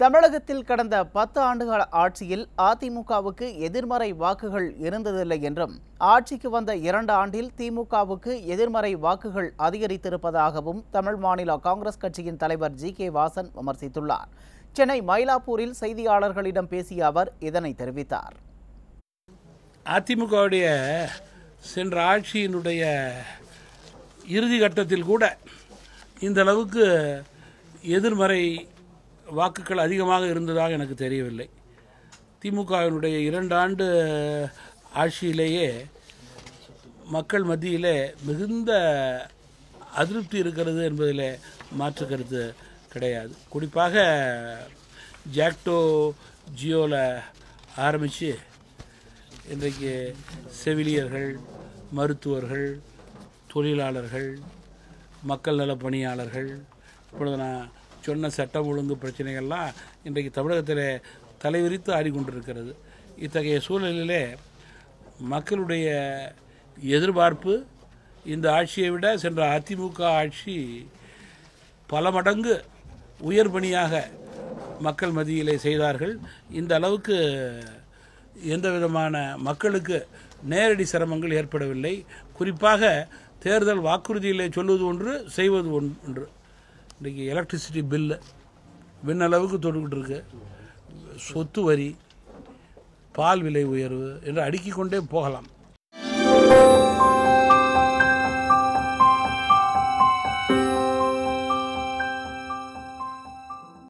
தமிழகத்தில் கடந்த பத்து ஆண்டுகால ஆட்சியில் அதிமுகவுக்கு எதிர்மறை வாக்குகள் இருந்ததில்லை என்றும் ஆட்சிக்கு வந்த இரண்டு ஆண்டில் திமுகவுக்கு எதிர்மறை வாக்குகள் அதிகரித்திருப்பதாகவும் தமிழ் மாநில காங்கிரஸ் கட்சியின் தலைவர் ஜி கே வாசன் விமர்சித்துள்ளார் சென்னை மயிலாப்பூரில் செய்தியாளர்களிடம் பேசிய அவர் இதனை தெரிவித்தார் அதிமுகவுடைய சென்ற ஆட்சியினுடைய இறுதி கட்டத்தில் கூட இந்த அளவுக்கு எதிர்மறை வாக்குகள் அதிகமாக இருந்ததாக எனக்கு தெரியவில்லை திமுகவினுடைய இரண்டு ஆண்டு ஆட்சியிலேயே மக்கள் மத்தியிலே மிகுந்த அதிருப்தி இருக்கிறது என்பதில் மாற்று கருத்து கிடையாது குறிப்பாக ஜாக்டோ ஜியோவில் ஆரம்பித்து இன்றைக்கு செவிலியர்கள் மருத்துவர்கள் தொழிலாளர்கள் மக்கள் நல பணியாளர்கள் இப்பொழுது நான் சொன்ன சட்டம் ஒழுங்கு பிரச்சனைகள்லாம் இன்றைக்கு தமிழகத்தில் தலைவிரித்து ஆடிக்கொண்டிருக்கிறது இத்தகைய சூழலிலே மக்களுடைய எதிர்பார்ப்பு இந்த ஆட்சியை விட சென்ற அதிமுக ஆட்சி பல மடங்கு உயர் பணியாக மக்கள் மத்தியிலே செய்தார்கள் இந்த அளவுக்கு எந்த விதமான மக்களுக்கு நேரடி சிரமங்கள் ஏற்படவில்லை குறிப்பாக தேர்தல் வாக்குறுதியிலே சொல்வது ஒன்று செய்வது ஒன்று இன்றைக்கி எலக்ட்ரிசிட்டி பில்லு விண்ணளவுக்கு தொட்டுக்கிட்டு இருக்கு சொத்து வரி பால் விலை உயர்வு என்று அடுக்கிக் கொண்டே போகலாம்